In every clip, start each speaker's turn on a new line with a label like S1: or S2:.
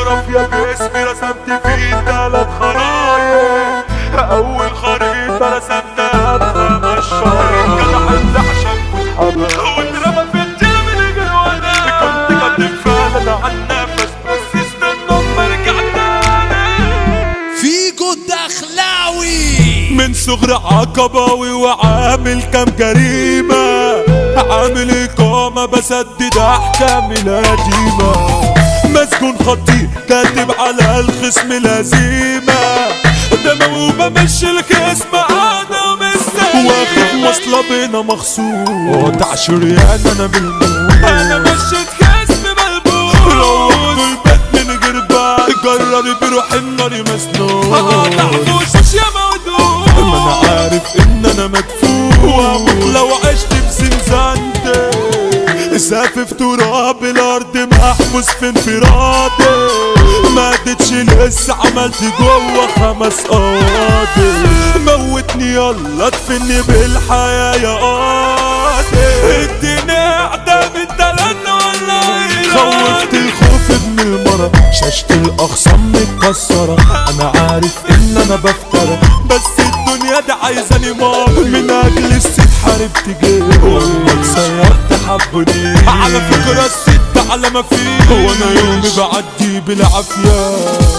S1: جغرافيا باسمي رسمت فيه تلات خرايط اول خريطة رسمتها بخمس شرايط جدع اللي عشان كنت حرام واترمى في الجيم اللي جري وانا كنت قدم فعلا عن نفس بس استنى اما ارجع تاني
S2: فيجو الدخلاوي
S1: من صغر عقباوي وعامل كام جريمة عامل إقامة بسدد أحكام القديمة مسجون خطير كاتب على الخصم لازيمة ده موهوبة مش الخصم أنا مستني واخد مواصلة بينا مخصوص قطع شريان أنا بالموت أنا مشيت خصم ملبوس روحت البيت من غير بعد جرر بروح النار مسنون قطع فوشش يا مودود ما انا عارف ان انا مدفون واموت لو عشت في زنزانتي سافف تراب الارض محبوس في انفرادي ما اديتش لسه عملت جوه خمس قواضي موتني يلا ادفني بالحياة يا قاضي اديني اعدام التلاتة ولا خوفت الخوف ابن المرة شاشة الاخصام متكسرة انا عارف ان انا بفترى بس الدنيا دي عايزاني مار من اجل الست حاربت جيب والله سيرت حبني على فكرة الست على ما فيه وانا يومي بعدي بالعافية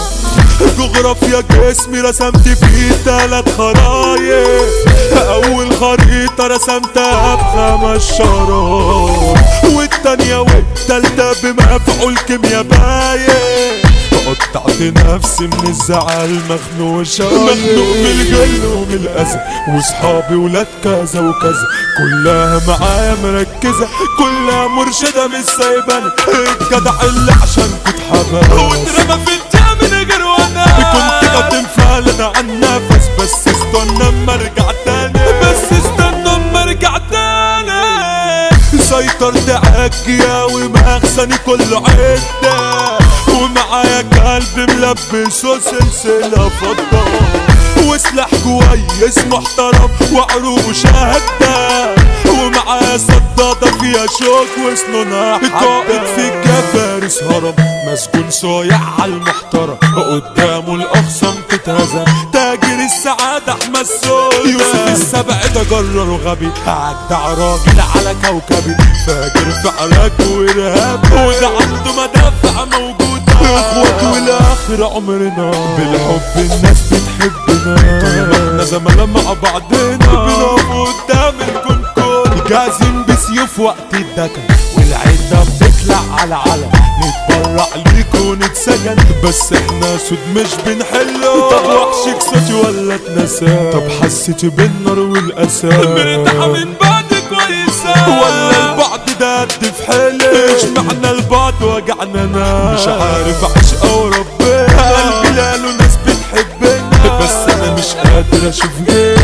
S1: جغرافيا جسمي رسمت فيه تلات خرايط اول خريطة رسمتها بخمس شرايط والتانية والتالتة بمفعول كيميا باين قطعت نفسي من الزعل مخنوق شايف مخنوق من الجل ومن الأذى وصحابي ولاد كذا وكذا كلها معايا مركزة كلها مرشدة مش سايباني الجدع اللي عشان كنت حبايب واترمى في الجام من غير وانا كنت قدم فعلا عن نفس بس استنى اما ارجع تاني بس استنى اما ارجع تاني سيطرت عالجيا ومخزني كله عدة ومعايا كلب ملبسه سلسلة فضة وسلاح كويس محترم وعروق شهدة ومعايا صدادة فيها شوك وسنونها قائد في الجفارس هرم مسجون صايع على المحترم قدامه الأخصم تتهزم تاجر السعادة أحمد سوق يوسف السبع ده جرر غبي عدى راجل على كوكبي فاجر في عراك وإرهاب وده عنده مدافع موجودة اخوات والاخر عمرنا بالحب الناس بتحبنا طول ما احنا زملاء مع بعضنا بنقف قدام الكون كل جاهزين بسيوف وقت الدكن والعدة بتطلع على علم نتبرع ليك ونتسجن بس احنا سود مش بنحله طب وحشك صوتي ولا اتنسى طب حسيت بالنار والاسى مرتاحة من بعد كويسة ولا البعد ده قد في حيلي ايش معنى البعد وجعنا انا مش عارف اعيش او ربنا قلبي لاله ناس بتحبنا بس انا مش قادر اشوف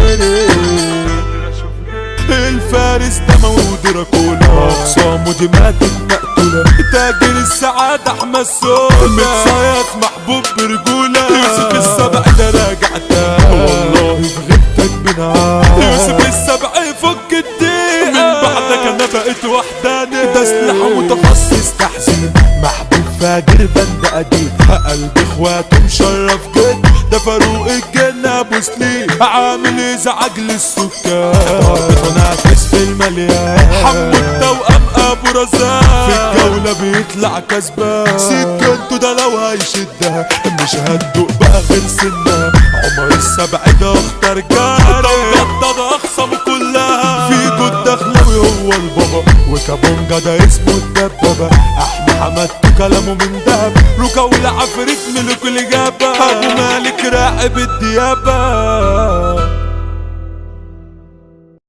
S1: غيري الفارس ده موجود راكولا اخصامه دي ماتت مقتولة تاجر السعادة احمد سودا متصيد محبوب برجولة يوسف السبع ده راجع تاني والله في غيبتك بنعام يوسف السبع يفك الدقيقة من بعدك انا بقيت وحداني ده سلاح متخصص تحزين محبوب فاجر بند قديم قلب اخواته مشرف جد ده فاروق الجنة ابو سليم عامل ازعاج للسكان منافس في المليان حمو التوأم ابو رزاق في الجولة بيطلع كسبان سكنته ده لو هيشدها مش هتدوق بقى غير سنها عمر السبع ده اختار جاري ده اخصم كلها في جود دخلوي هو البابا وكابونجا ده اسمه الدبابة احمد حمدته كلامه من دهب ركا والعفريت ملك الإجابة أبو مالك راقب الديابة